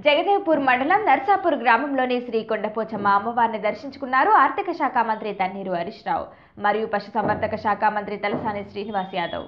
జగదేవ్పూర్ మండలం నర్సాపూర్ గ్రామంలోని శ్రీ కొండపోచమ్మ అమ్మవారిని దర్శించుకున్నారు ఆర్థిక శాఖ మంత్రి తన్నీరు హరీష్ రావు మరియు పశుసంవర్ధక శాఖ మంత్రి తలసాని శ్రీనివాస్ యాదవ్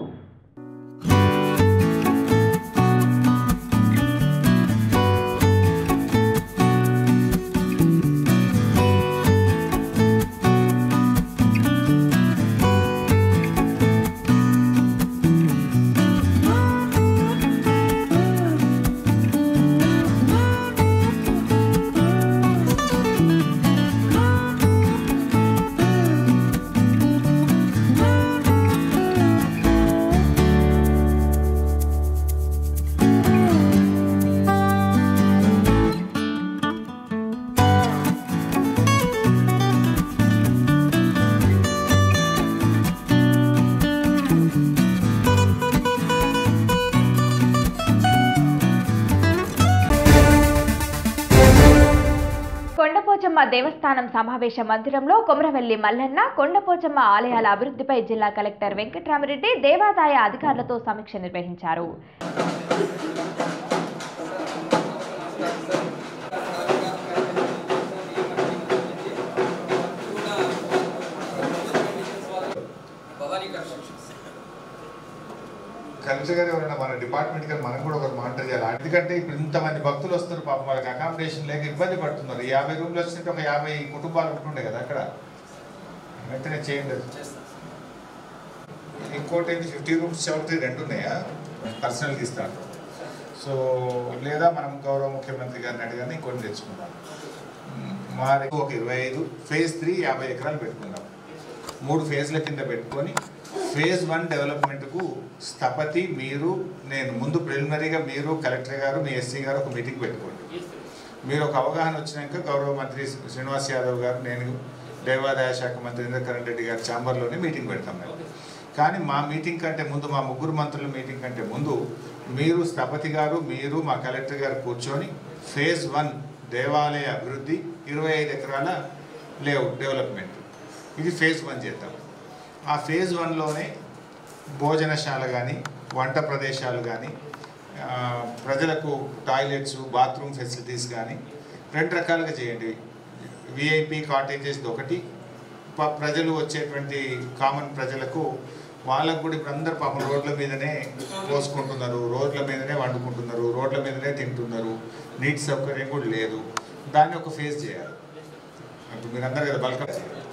కొండపోచమ్మ దేవస్థానం సమావేశ మందిరంలో కొమరవెల్లి మల్లన్న కొండపోచమ్మ ఆలయాల అభివృద్ధిపై జిల్లా కలెక్టర్ వెంకట్రామరెడ్డి దేవాదాయ అధికారులతో సమీక్ష నిర్వహించారు భవానీ కన్స్ట్రక్షన్స్ కలెక్టర్ గారు ఎవరైనా మన డిపార్ట్మెంట్ గారు మనం కూడా ఒక మానిటర్ చేయాలి ఎందుకంటే ఇప్పుడు ఇంతమంది భక్తులు వస్తారు పాపం వాళ్ళకి అకామిడేషన్ లేక ఇబ్బంది పడుతున్నారు యాభై రూమ్లు వచ్చినట్టు ఒక యాభై కుటుంబాలు ఉంటుండే కదా అక్కడ వెంటనే చేయండి అది. చేస్తాం ఇంకోటి ఏంటి ఫిఫ్టీ రూమ్స్ సెవెంటీ రెండు ఉన్నాయా పర్సనల్గా ఇస్తాను సో లేదా మనం గౌరవ ముఖ్యమంత్రి గారిని అడిగానే ఇంకోటి తెచ్చుకుందాం మ్, మా దగ్గర ఒక ఇరవై ఐదు ఫేజ్ త్రీ యాభై ఎకరాలు పెట్టుకుందాం మూడు ఫేజ్ల కింద పెట్టుకొని ఫేజ్ వన్ డెవలప్మెంట్కు స్థపతి మీరు నేను ముందు ప్రిలిమినరీగా మీరు కలెక్టర్ గారు మీ ఎస్సీ గారు ఒక మీటింగ్ పెట్టుకోండి మీరు ఒక అవగాహన వచ్చినాక గౌరవ మంత్రి శ్రీనివాస్ యాదవ్ గారు నేను దేవాదాయ శాఖ మంత్రి ఇంద్రకరణ్ రెడ్డి గారి ఛాంబర్లోనే మీటింగ్ పెడతాం మేము కానీ మా మీటింగ్ కంటే ముందు మా ముగ్గురు మంత్రుల మీటింగ్ కంటే ముందు మీరు స్థపతి గారు మీరు మా కలెక్టర్ గారు కూర్చొని ఫేజ్ వన్ దేవాలయ అభివృద్ధి ఇరవై ఐదు ఎకరాల లేఅవుట్ డెవలప్మెంట్ ఇది ఫేజ్ వన్ చేద్దాం ఆ ఫేజ్ వన్లోనే భోజనశాల కానీ వంట ప్రదేశాలు కానీ ఆ, ప్రజలకు టాయిలెట్స్ బాత్రూమ్ ఫెసిలిటీస్ కానీ రెండు రకాలుగా చేయండి విఐపి కాటేజెస్ ఒకటి ప- ప్రజలు వచ్చేటువంటి కామన్ ప్రజలకు వాళ్ళకు కూడా ఇప్పుడు అందరు పాపం రోడ్ల మీదనే పోసుకుంటున్నారు రోడ్ల మీదనే వండుకుంటున్నారు రోడ్ల మీదనే తింటున్నారు నీటి సౌకర్యం కూడా లేదు దాన్ని ఒక ఫేస్ చేయాలి ఇప్పుడు మీరు అందరు కదా బల్క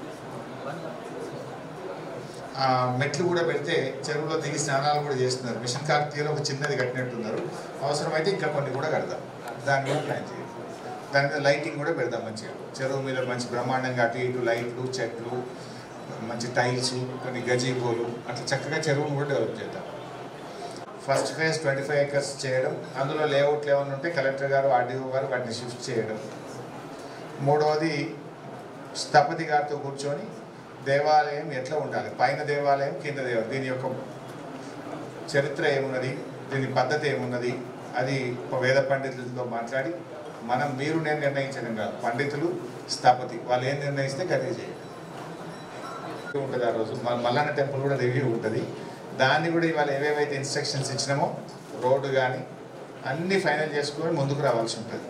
ఆ, మెట్లు కూడా పెడితే చెరువులో దిగి స్నానాలు కూడా చేస్తున్నారు మిషన్ కాకతీయలో ఒక చిన్నది కట్టినట్టున్నారు అవసరమైతే ఇంకా కొన్ని కూడా కడదాం దాన్ని కూడా ప్లాన్ చేయాలి దాని మీద లైటింగ్ కూడా పెడదాం మంచిగా చెరువు మీద మంచి బ్రహ్మాండంగా అటు ఇటు లైట్లు చెట్లు మంచి టైల్స్ కొన్ని గజీబోలు అట్లా చక్కగా చెరువును కూడా డెవలప్ చేద్దాం first phase twenty five acres చేయడం అందులో లేఅవుట్లు ఏమైనా ఉంటే కలెక్టర్ గారు ఆర్డీఓ గారు వాటిని షిఫ్ట్ చేయడం మూడవది స్థపతి గారితో కూర్చొని దేవాలయం ఎట్లా ఉండాలి పైన దేవాలయం కింద దేవాలయం దీని యొక్క చరిత్ర ఏమున్నది దీని పద్ధతి ఏమున్నది అది ఒక వేద పండితులతో మాట్లాడి మనం మీరు నేను నిర్ణయించడం కాదు పండితులు స్థపతి వాళ్ళు ఏం నిర్ణయిస్తే గదే చేయండి ఉంటుంది ఆ రోజు మన మల్లన్న టెంపుల్ కూడా రివ్యూ ఉంటుంది దాన్ని కూడా ఇవాళ ఏవేవైతే ఇన్స్ట్రక్షన్స్ ఇచ్చినామో రోడ్డు కానీ అన్నీ ఫైనల్ చేసుకొని ముందుకు రావాల్సి ఉంటుంది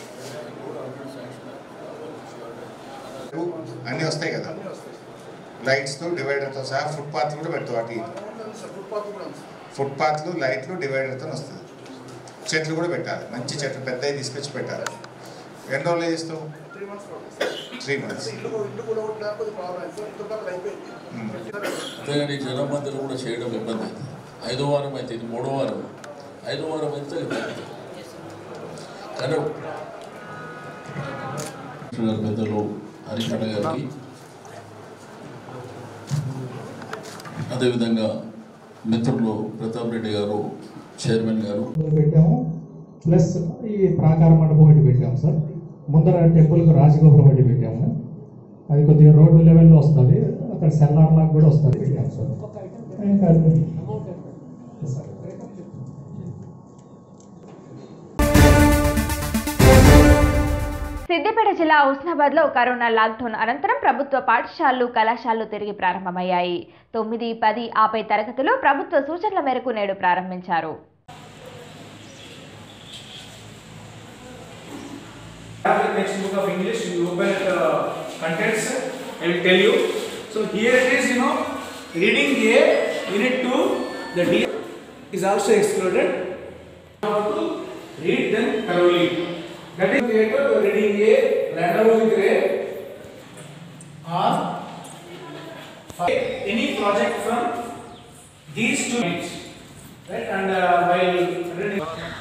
అన్నీ వస్తాయి కదా లైట్స్తో డివైడర్తో సహా ఫుట్పాత్లు కూడా పెడతావు అటు ఇటు ఫుట్పాత్లు లైట్లు డివైడర్తో వస్తుంది చెట్లు కూడా పెట్టాలి మంచి చెట్లు పెద్దవి తీసుకొచ్చి పెట్టాలి ఎన్ని రోజులు చేస్తావు త్రీ మంత్స్ అంతేగాని జనం మధ్యలో కూడా చేయడం ఇబ్బంది అవుతుంది ఐదో వారం అయితే ఇది మూడో వారం ఐదో వారం అయితే ఇబ్బంది కానీ గారి పెద్దలు హరికణ గారికి అదేవిధంగా మిత్రులు ప్రతాప్ రెడ్డి గారు చైర్మన్ గారు పెట్టాము ప్లస్ ఈ ప్రాకార మండపం ఒకటి పెట్టాము సార్ ముందర టెంపుల్కి రాజగోపురం ఒకటి పెట్టాము అది కొద్దిగా రోడ్డు లెవెల్లో వస్తుంది అక్కడ సెల్లార్ లాగా కూడా వస్తుంది పెట్టాము సార్ ఇంకా సిద్దిపేట జిల్లా హుస్నాబాద్ లో కరోనా లాక్డౌన్ అనంతరం ప్రభుత్వ పాఠశాలలు కళాశాలలు తిరిగి ప్రారంభమయ్యాయి తొమ్మిది పది ఆపై తరగతులు ప్రభుత్వ సూచనల మేరకు నేడు ప్రారంభించారు English, you open it, uh, contents, I will tell you. So here it is, you know, reading A, unit 2, the D is also excluded. How to read them thoroughly. That is created reading A, Land Grey, or any project from these two units. Right, and uh, while reading.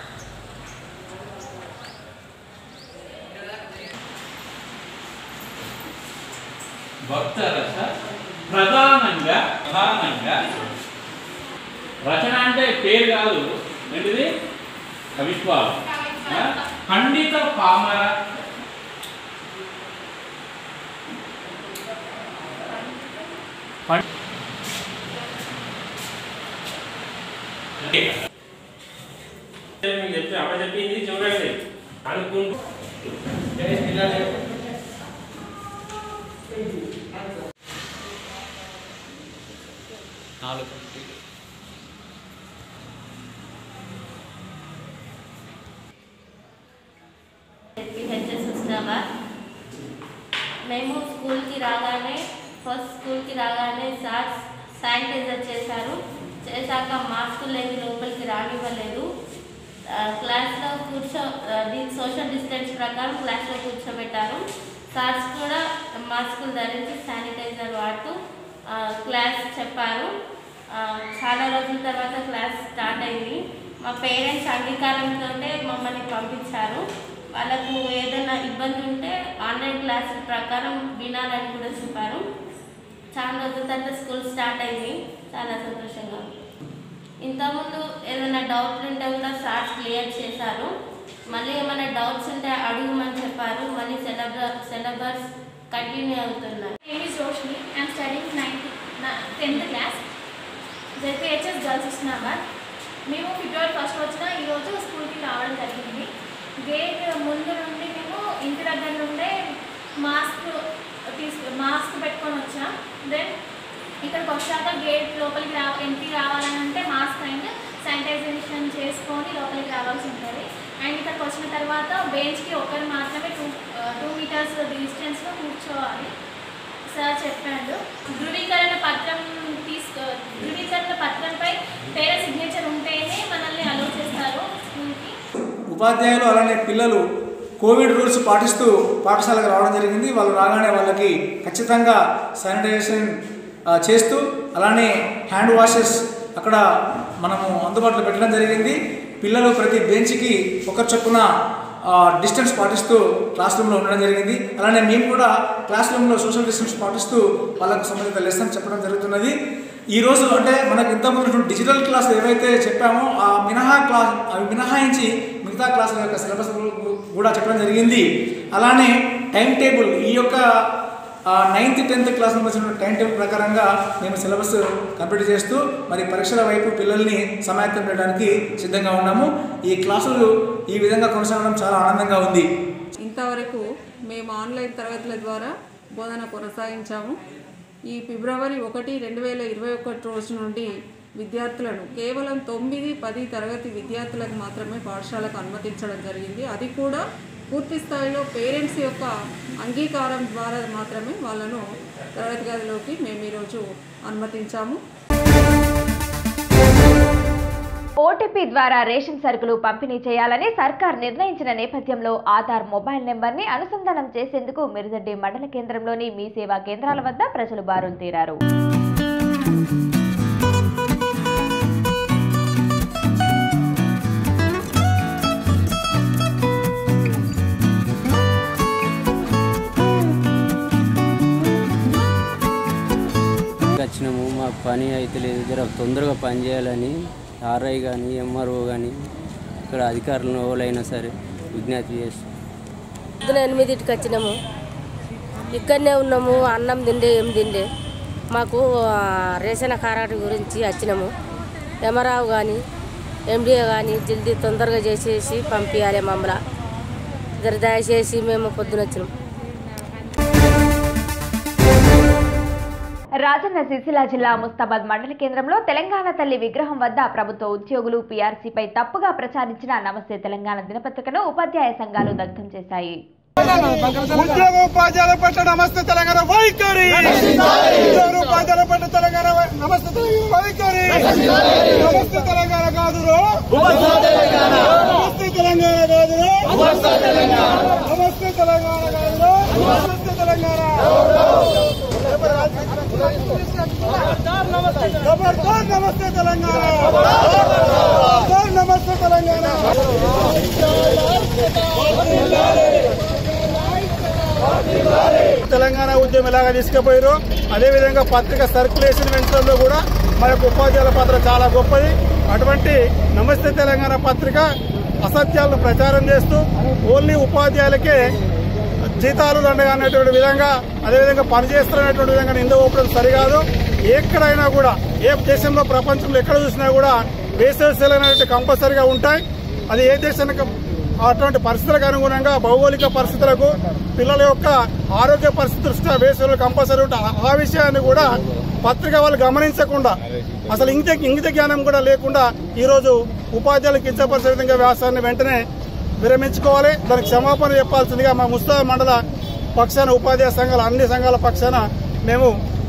భక్తరస ప్రధానంగా ప్రధానంగా రచన అంటే పేరు కాదు ఏంటిది కవిత్వాలు ఆ? ఖండిత పామర పం- మీకు చెప్తే అప్ప చెప్పింది చూడండి అనుకుంటూ నాలుగు హెచ్ఎస్ హుస్నాబాద్ మేము స్కూల్కి రాగానే ఫస్ట్ స్కూల్కి రాగానే సార్ శానిటైజర్ చేశారు చేశాక మాస్క్ లేని లోపలికి రానివ్వలేదు ఆ, క్లాస్లో కూర్చో ఆ, దీని సోషల్ డిస్టెన్స్ ప్రకారం క్లాస్లో కూర్చోబెట్టారు సార్స్ కూడా మాస్కులు ధరించి శానిటైజర్ వాడుతూ ఆ, క్లాస్ చెప్పారు ఆ, చాలా రోజుల తర్వాత క్లాస్ స్టార్ట్ అయింది మా పేరెంట్స్ అంగీకారంతో మమ్మల్ని పంపించారు వాళ్ళకు ఏదైనా ఇబ్బంది ఉంటే ఆన్లైన్ క్లాస్ ప్రకారం వినాలని కూడా చెప్పారు చాలా రోజుల తర్వాత స్కూల్ స్టార్ట్ అయింది చాలా సంతోషంగా ఉంది. ఇంతకుముందు ఏదైనా డౌట్లు ఉంటే కూడా సార్స్ క్లియర్ చేశారు మళ్ళీ ఏమైనా డౌట్స్ ఉంటే అడుగుమని చెప్పారు మళ్ళీ సిలబస్ సిలబస్ కంటిన్యూ అవుతున్నాయి name is Roshni. I am studying 9th, 10th class. ZPHS girls Islamabad మేము ఫిబ్రవరి ఫస్ట్ వచ్చిన ఈరోజు స్కూల్కి రావడం జరిగింది గేట్ ముందు నుండి మేము ఇంటి దగ్గర నుండే మాస్క్ తీసుకు మాస్క్ పెట్టుకొని వచ్చాం దెన్ ఇక్కడికి వచ్చాక గేట్ లోపలికి రా ఎంట్రీ రావాలని అంటే మాస్క్ అండ్ శానిటైజేషన్ చేసుకొని లోపలికి రావాల్సి ఉంటుంది అండ్ ఇక్కడికి వచ్చిన తర్వాత బెంచ్కి ఒకరు మాత్రమే టూ టూ మీటర్స్ డిస్టెన్స్లో కూర్చోవాలి సార్ చెప్పాడు ధృవీకరణ పత్రం తీసుకో ధృవీకరణ పత్రంపై పేరే సిగ్నేచర్ ఉంటేనే మనల్ని అలో చేస్తారు స్కూల్కి ఉపాధ్యాయులు అలానే పిల్లలు కోవిడ్ రూల్స్ పాటిస్తూ పాఠశాలకు రావడం జరిగింది వాళ్ళు రాగానే వాళ్ళకి ఖచ్చితంగా శానిటైజేషన్ ఆ, చేస్తూ అలానే హ్యాండ్ వాషెస్ అక్కడ మనము అందుబాటులో పెట్టడం జరిగింది పిల్లలు ప్రతి బెంచ్కి ఒకరి చొప్పున డిస్టెన్స్ పాటిస్తూ క్లాస్ రూమ్లో ఉండడం జరిగింది అలానే మేము కూడా క్లాస్ రూమ్లో సోషల్ డిస్టెన్స్ పాటిస్తూ వాళ్ళకు సంబంధిత లెసన్ చెప్పడం జరుగుతున్నది ఈ రోజు అంటే మనకు ఇంతకుముందు డిజిటల్ క్లాస్ ఏవైతే చెప్పామో ఆ మినహా క్లాస్ అవి మినహాయించి మిగతా క్లాసుల యొక్క సిలబస్ కూడా చెప్పడం జరిగింది అలానే టైం టేబుల్ ఈ యొక్క నైన్త్ టెన్త్ క్లాస్ వచ్చిన టైం టేబుల్ ప్రకారంగా మేము సిలబస్ కంప్లీట్ చేస్తూ మరి పరీక్షల వైపు పిల్లల్ని సమాయత్తం చేయడానికి సిద్ధంగా ఉన్నాము ఈ క్లాసులు ఈ విధంగా కొనసాగడం చాలా ఆనందంగా ఉంది ఇంతవరకు మేము ఆన్లైన్ తరగతుల ద్వారా బోధన కొనసాగించాము ఈ ఫిబ్రవరి ఒకటి రెండు వేల ఇరవై ఒకటి రోజు నుండి విద్యార్థులను కేవలం తొమ్మిది పది తరగతి విద్యార్థులకు మాత్రమే పాఠశాలకు అనుమతించడం జరిగింది అది కూడా పూర్తి స్థాయిలో పేరెంట్స్ యొక్క అంగీకారం ద్వారా మాత్రమే వాళ్ళను తరగతి గదిలోకి మేము ఈరోజు అనుమతించాము ఓటీపీ ద్వారా రేషన్ సరుకులు పంపిణీ చేయాలని సర్కార్ నిర్ణయించిన నేపథ్యంలో ఆధార్ మొబైల్ నెంబర్ని అనుసంధానం చేసేందుకు మిరుదడ్డి మండల కేంద్రంలోని మీ సేవా కేంద్రాల వద్ద ప్రజలు బారులు తీరారు వచ్చినాము మాకు పని అయితే లేదు జర తొందరగా పని చేయాలని ఆర్ఐ కానీ ఎంఆర్ఓ కానీ ఇక్కడ అధికారులను ఎవరైనా సరే విజ్ఞప్తి చేస్తాం పొద్దున ఎనిమిదింటికి వచ్చినాము ఇక్కడనే ఉన్నాము అన్నం తిండే ఏం తిండే మాకు ఆ, రేషన్ కార్డు గురించి వచ్చినాము ఎమరావు కానీ ఎండిఏ కానీ జల్దీ తొందరగా చేసేసి పంపించాలి మమ్మల్ని జర దయచేసి మేము పొద్దున వచ్చినాం రాజన్న సిరిసిల్ల జిల్లా ముస్తాబాద్ మండల కేంద్రంలో తెలంగాణ తల్లి విగ్రహం వద్ద ప్రభుత్వ ఉద్యోగులు పీఆర్సీపై తప్పుగా ప్రచారించిన నమస్తే తెలంగాణ దినపత్రికను ఉపాధ్యాయ సంఘాలు దగ్ధం చేశాయి ఉద్యోగ ఉపాధ్యాయుల పట్ల నమస్తే తెలంగాణ వైఖరి ఉద్యోగ ఉపాధ్యాయుల పట్ల తెలంగాణ వై- నమస్తే తెలంగాణ వైఖరి నమస్తే తెలంగాణ కాదురో నమస్తే తెలంగాణ కాదురో నమస్తే తెలంగాణ కాదురో నమస్తే తెలంగాణ జబర్దస్త్ నమస్తే తెలంగాణ జబర్దస్త్ నమస్తే తెలంగాణ తెలంగాణ ఉద్యమం ఎలాగా తీసుకుపోయారు అదేవిధంగా పత్రిక సర్క్యులేషన్ వెంచర్లో కూడా మన యొక్క ఉపాధ్యాయుల పాత్ర చాలా గొప్పది అటువంటి నమస్తే తెలంగాణ పత్రిక అసత్యాలను ప్రచారం చేస్తూ ఓన్లీ ఉపాధ్యాయులకే జీతాలు దండగా అనేటువంటి విధంగా అదేవిధంగా పనిచేస్తున్నటువంటి విధంగా నింద ఊపడం సరికాదు ఎక్కడైనా కూడా ఏ దేశంలో ప్రపంచంలో ఎక్కడ చూసినా కూడా వేసవి సెలవు అనేవి కంపల్సరీగా ఉంటాయి అది ఏ దేశానికి అటువంటి పరిస్థితులకు అనుగుణంగా భౌగోళిక పరిస్థితులకు పిల్లల యొక్క ఆరోగ్య పరిస్థితి దృష్ట్యా వేసవిలో కంపల్సరీ ఉంటాయి ఆ- ఆ విషయాన్ని కూడా పత్రిక వాళ్ళు గమనించకుండా అసలు ఇంగిత ఇంగిత జ్ఞానం కూడా లేకుండా ఈ రోజు ఉపాధ్యాయులకు కించపరిచే విధంగా వ్యాసాన్ని వెంటనే విరమించుకోవాలి దానికి క్షమాపణ చెప్పాల్సిందిగా మా ముస్తా మండల పక్షాన ఉపాధ్యాయ సంఘాల అన్ని సంఘాల పక్షాన మేము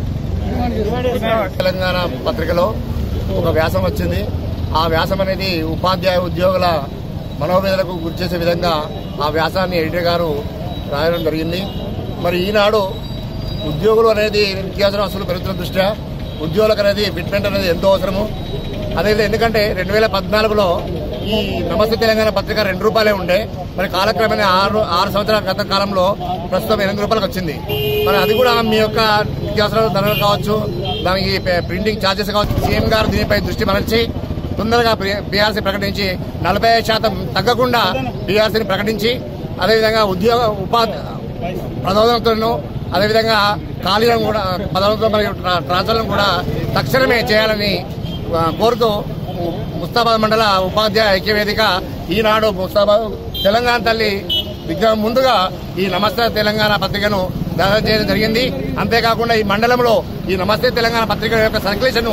తెలంగాణ పత్రికలో ఒక వ్యాసం వచ్చింది ఆ వ్యాసం అనేది ఉపాధ్యాయ ఉద్యోగుల మనోవేదనకు గురిచేసే విధంగా ఆ వ్యాసాన్ని ఎడిటర్ గారు రాయడం జరిగింది మరి ఈనాడు ఉద్యోగులు అనేది నిత్యావసర వస్తువులు పెరుగుతున్న దృష్ట్యా ఉద్యోగులకు అనేది ఫిట్మెంట్ అనేది ఎంతో అవసరము అదే ఎందుకంటే రెండు వేల పద్నాలుగులో ఈ నమస్తే తెలంగాణ పత్రిక రెండు రూపాయలే ఉండే మరి కాలక్రమేణా ఆరు ఆరు సంవత్సరాల గత కాలంలో ప్రస్తుతం ఎనిమిది రూపాయలకు వచ్చింది మరి అది కూడా మీ యొక్క నిత్యావసర ధరలు కావచ్చు దానికి పే- ప్రింటింగ్ ఛార్జెస్ కావచ్చు సీఎం గారు దీనిపై దృష్టి మరల్చి తొందరగా బీఆర్సీ ప్రకటించి నలభై ఐదు శాతం తగ్గకుండా బీఆర్సీని ప్రకటించి అదేవిధంగా ఉద్యోగ ఉపాధి పదోన్నతులను అదేవిధంగా ఖాళీలను కూడా పదోన్నతులు మరియు ట్రా- ట్రాన్స్ఫర్లను కూడా తక్షణమే చేయాలని ఆ, కోరుతూ ము- ముస్తాబాద్ మండల ఉపాధ్యాయ ఐక్యవేదిక ఈనాడు ముస్తాబాద్ తెలంగాణ తల్లి విగ్రహం ముందుగా ఈ నమస్తే తెలంగాణ పత్రికను దాఖలు చేయడం జరిగింది అంతేకాకుండా ఈ మండలంలో ఈ నమస్తే తెలంగాణ పత్రిక యొక్క సర్క్యులేషన్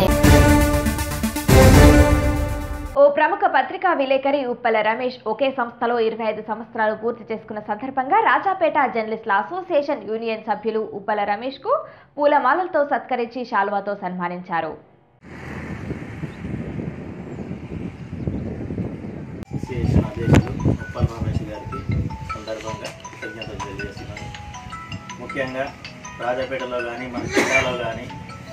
ఓ ప్రముఖ పత్రికా విలేకరి ఉప్పల రమేష్ ఒకే సంస్థలో ఇరవై ఐదు సంవత్సరాలు పూర్తి చేసుకున్న సందర్భంగా రాజాపేట జర్నలిస్టుల అసోసియేషన్ యూనియన్ సభ్యులు ఉప్పల రమేష్ కు పూలమాలలతో సత్కరించి శాల్వాతో సన్మానించారు అసోసియేషన్ అధ్యక్షులు ఉప్పల్ రమేష్ గారికి సందర్భంగా కృతజ్ఞతలు తెలియజేస్తున్నాను ముఖ్యంగా రాజాపేటలో కానీ మన జిల్లాలో కానీ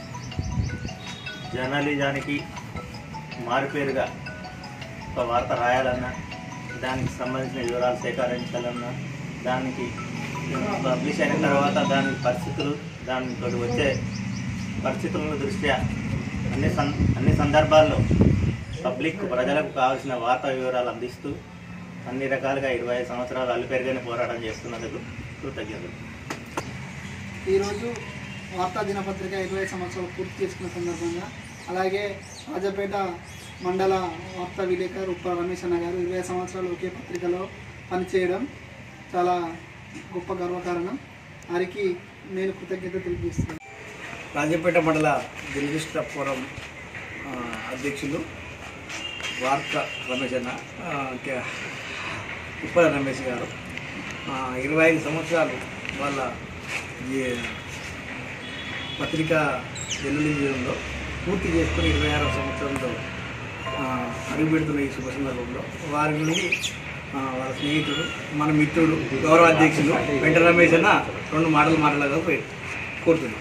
జర్నలిజానికి మారుపేరుగా ఒక వార్త రాయాలన్నా దానికి సంబంధించిన వివరాలు సేకరించాలన్నా దానికి పబ్లిష్ అయిన తర్వాత దాని పరిస్థితులు దానితో వచ్చే పరిస్థితుల దృష్ట్యా అన్ని సం అన్ని సందర్భాల్లో పబ్లిక్ ప్రజలకు కావాల్సిన వార్తా వివరాలు అందిస్తూ అన్ని రకాలుగా ఇరవై ఐదు సంవత్సరాలు అల్లిపెరుగని పోరాటం చేస్తున్నందుకు కృతజ్ఞతలు ఈరోజు వార్తా దినపత్రిక ఇరవై సంవత్సరాలు పూర్తి చేసుకున్న సందర్భంగా అలాగే రాజపేట మండల వార్తా విలేకరు ఉప్ప రమేష్ అన్న గారు ఇరవై సంవత్సరాలు ఒకే పత్రికలో పనిచేయడం చాలా గొప్ప గర్వకారణం వారికి నేను కృతజ్ఞత తెలియజేస్తున్నాను రాజపేట మండల జర్నలిస్టుల ఫోరం ఆ, అధ్యక్షులు వార్త రమేష్ అన్న ఆ, కే- ఉప్పల రమేష్ గారు ఆ, ఇరవై ఐదు సంవత్సరాలు వాళ్ళ ఈ పత్రికా జర్నలిజంలో పూర్తి చేసుకుని ఇరవై ఆరవ సంవత్సరంలో ఆ, అడుగుపెడుతున్న ఈ శుభ సందర్భంలో వారి నుండి ఆ, వాళ్ళ స్నేహితుడు మన మిత్రుడు గౌరవ అధ్యక్షులు వెంకట రమేష్ అన్న రెండు మాటలు మాట్లాడగా కోరుతున్నాం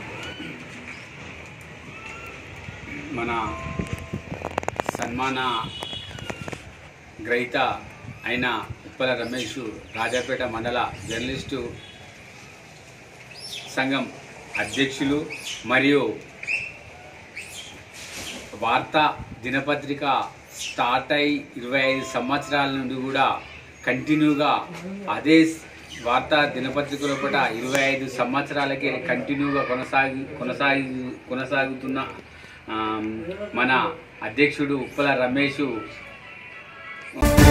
మన సన్మాన గ్రహీత అయిన ఉప్పల రమేష్ రాజాపేట మండల జర్నలిస్టు సంఘం అధ్యక్షులు మరియు వార్తా దినపత్రిక స్టార్ట్ అయి ఇరవై ఐదు సంవత్సరాల నుండి కూడా కంటిన్యూగా అదే వార్తా దినపత్రికలో కూడా ఇరవై ఐదు సంవత్సరాలకే కంటిన్యూగా కొనసాగి కొనసాగి కొనసాగుతున్న ఆమ్, మన అధ్యక్షుడు ఉప్పల రమేష్